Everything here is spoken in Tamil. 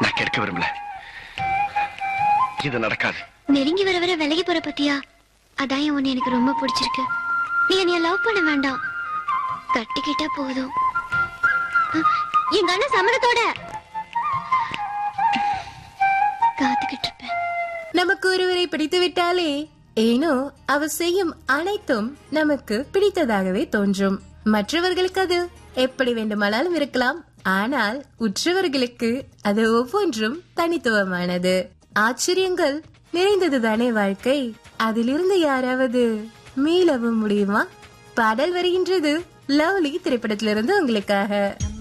நான் கெடுக்க விரும்பல இது நடக்காது நெருங்கி வர வர விலகி போற பத்தியா அதான் என் உன்னை எனக்கு ரொம்ப பிடிச்சிருக்கு நீ என்னைய லவ் பண்ண வேண்டாம் கட்டிக்கிட்டா போதும் அஹ், எங்க அண்ணன் சம்மதத்தோட காத்துக்கிட்டு இருப்பேன் நமக்கு ஒருவரை பிடித்து விட்டாலே ஏனோ அவர் செய்யும் அனைத்தும் நமக்கு பிடித்ததாகவே தோன்றும் மற்றவர்களுக்கு அது எப்படி வேண்டுமானாலும் இருக்கலாம் ஆனால் உற்றவர்களுக்கு அது ஒவ்வொன்றும் தனித்துவமானது ஆச்சரியங்கள் நிறைந்ததுதானே வாழ்க்கை அதிலிருந்து யாராவது மீளவும் முடியுமா பாடல் வருகின்றது லவ்லி திரைப்படத்திலிருந்து உங்களுக்காக